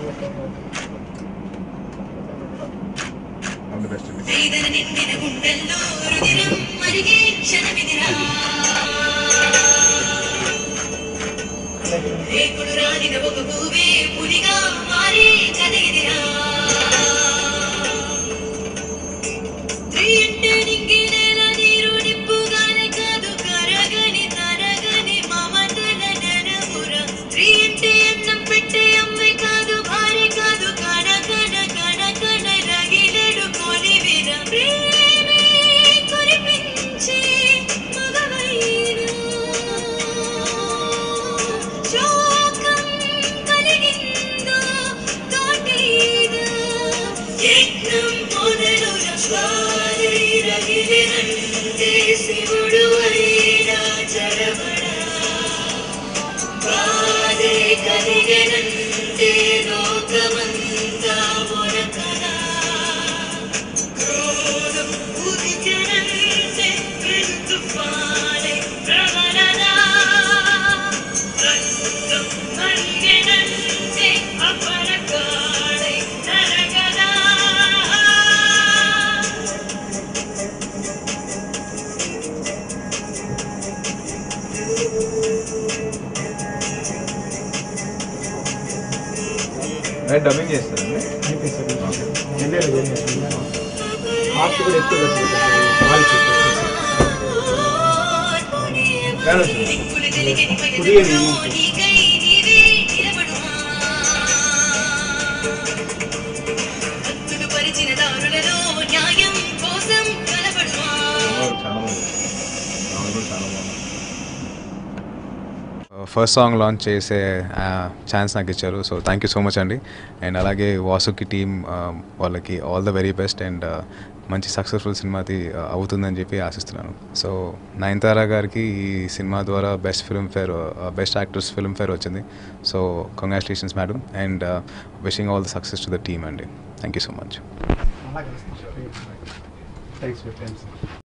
all the best అండి వేదన నిండిన గుండెల్లో రుదిరం మరిగే క్షణమిదిరా రేకుడు రానిన ఒక పువ్వే పులిగా మారే కథగిదిరా స్త్రీ అంటే నింగి నేల నీరు నిప్పుగానే కాదు కరగని తరగని మమతల నరముర స్త్రీ అంటే అన్నం పెట్టే అమ్మే కాదు భార్య కాదు కణ కణ కణ కణ రగిలడు కొలివిర ప్రేమే కురిపించే మగవైన శోకం కలిగిందో తోటైన యజ్ఞం మొదలున స్వారైరగిలినంతే శివుడు అయినా చరవడా బాధే కలిగనంతే లోకమంతా మొరకనా క్రోధం ఉదిచనంతే ఋతుపాలే ప్రవరనా రక్తం మరిగనంతే అపరకాళై నరకనా డబ్బింగ్ చేస్తారండి ఆర్ట్ కూడా ఎక్కువ క్వాలిటీ పుడియని పరిచిన దారులలో న్యాయం కోసం కలబడుమా చాలా బాగుంది సాంగ్ కూడా చాలా బాగుంది ఫస్ట్ సాంగ్ లాంచ్ చేసే ఛాన్స్ నాకు ఇచ్చారు so thank you so much అండి అండ్ అలాగే వాసుకి టీమ్ వాళ్ళకి all the very best and మంచి సక్సెస్ఫుల్ సినిమాది uh, అవుతుందని చెప్పి ఆశిస్తున్నాను సో నయనతార గారికి ఈ సినిమా ద్వారా best Filmfare best actors Filmfare వచ్చింది so congratulations madam and wishing all the success to the team అండి thank you so much thanks for times